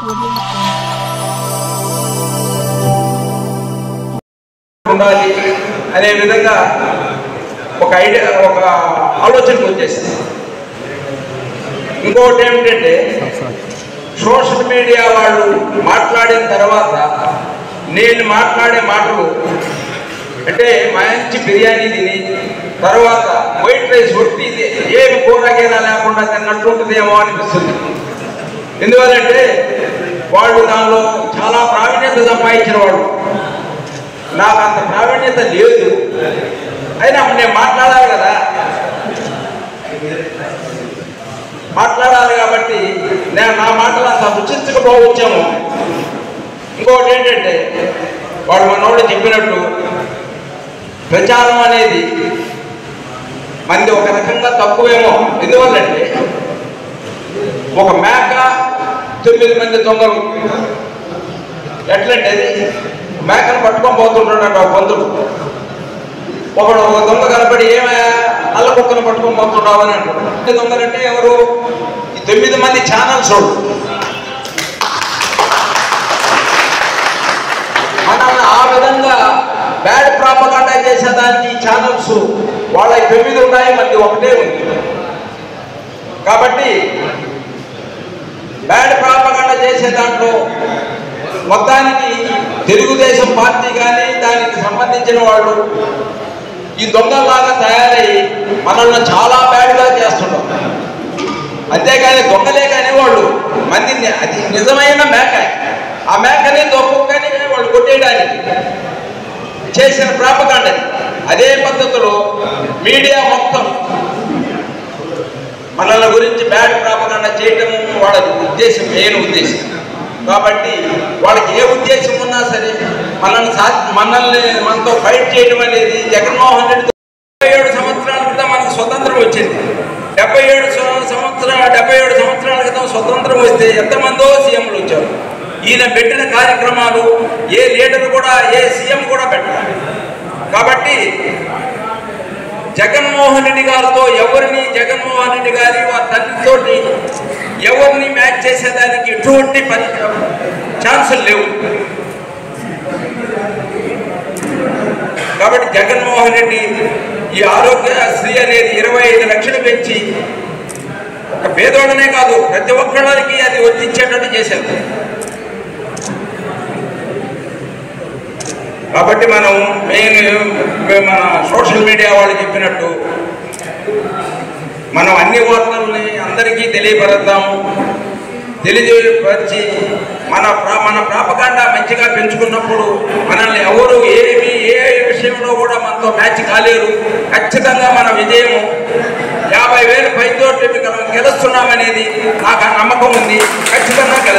ఉండాలి అనే విధంగా ఒక ఐడియా ఒక ఆలోచనకు వచ్చేసింది ఇంకొకటి ఏమిటంటే సోషల్ మీడియా వాళ్ళు మాట్లాడిన తర్వాత నేను మాట్లాడే మాటలు అంటే మంచి బిర్యానీ తిని తర్వాత వైట్ రైస్ ఒట్టి ఏమి కూరగీర లేకుండా తిన్నట్టు ఉంటుందేమో అనిపిస్తుంది ఎందువల్లంటే వాళ్ళు దానిలో చాలా ప్రావీణ్యత సంపాదించిన వాళ్ళు నాకు అంత ప్రావీణ్యత లేదు అయినా నేను మాట్లాడాలి కదా మాట్లాడాలి కాబట్టి నేను నా మాటలు అంత రుచించకపోవచ్చాము ఇంకొకటి ఏంటంటే వాడు మనోడు చెప్పినట్టు ప్రచారం అనేది మంది ఒక రకంగా తక్కువేమో ఎందువల్లంటే ఒక మేక తొమ్మిది మంది దొంగలు ఎట్లంటే అది మేకను పట్టుకొని పోతుంటాడు ఆ పంతులు ఒకడు ఒక దొంగ కనపడి ఏమయ్యా నల్ల కుక్కను పట్టుకొని పోతున్నావు అని అంటాడు దొంగలంటే ఎవరు ఈ తొమ్మిది మంది ఛానల్స్ వాళ్ళు మనల్ని ఆ విధంగా బ్యాడ్ ప్రాపగాండా చేసేదానికి ఛానల్స్ వాళ్ళ తొమ్మిది ఉన్నాయి మంది ఒకటే ఉంది కాబట్టి బ్యాడ్ ప్రాపగాండా చేసే దాంట్లో మొత్తానికి తెలుగుదేశం పార్టీ కానీ దానికి సంబంధించిన వాళ్ళు ఈ దొంగలాగా తయారై మనల్ని చాలా బ్యాడ్గా చేస్తున్నారు అంతేగాని దొంగలే కానీ వాళ్ళు మందిని అది నిజమైన మేక ఆ మేకని దొంగని వాళ్ళు కొట్టేయడానికి చేసిన ప్రాపకాండ అదే పద్ధతిలో మీడియా మొత్తం మనల గురించి బ్యాడ్ ప్రాపకాండ చేయటం వాళ్ళ ఉద్దేశం మెయిన్ ఉద్దేశం కాబట్టి వాళ్ళకి ఏ ఉద్దేశం ఉన్నా సరే మనల్ని సా మనల్ని మనతో ఫైట్ చేయడం అనేది జగన్మోహన్ రెడ్డి డెబ్బై ఏడు సంవత్సరాల క్రితం మనకు స్వతంత్రం వచ్చింది డెబ్బై ఏడు సంవత్సరాల డెబ్బై ఏడు సంవత్సరాల క్రితం స్వతంత్రం వస్తే ఎంతమందో సీఎంలు వచ్చారు ఈయన పెట్టిన కార్యక్రమాలు ఏ లీడర్ కూడా ఏ సీఎం కూడా పెట్టారు కాబట్టి జగన్మోహన్ రెడ్డి గారితో ఎవరిని జగన్మోహన్ రెడ్డి గారి వారి తండ్రితోటి ఎవరిని మ్యాచ్ చేసేదానికి ఎటువంటి పని ఛాన్సులు లేవు కాబట్టి జగన్మోహన్ రెడ్డి ఈ ఆరోగ్యశ్రీ అనేది ఇరవై ఐదు లక్షలు పెంచి ఒక పేదోడనే కాదు ప్రతి ఒక్కళ్ళకి అది వర్తించేటట్టు చేశారు కాబట్టి మనం మెయిన్ మన సోషల్ మీడియా వాళ్ళు చెప్పినట్టు మనం అన్ని వార్తల్ని అందరికీ తెలియపరుద్దాము తెలియపరిచి మన ప్రా మన ప్రాపకాండ మంచిగా పెంచుకున్నప్పుడు మనల్ని ఎవరు ఏమి ఏ విషయంలో కూడా మనతో మ్యాచ్ కాలేరు ఖచ్చితంగా మన విజయము యాభై వేలు పైతోటి మనం గెలుస్తున్నామనేది నాకు ఆ నమ్మకం ఉంది ఖచ్చితంగా గెలుస్తాం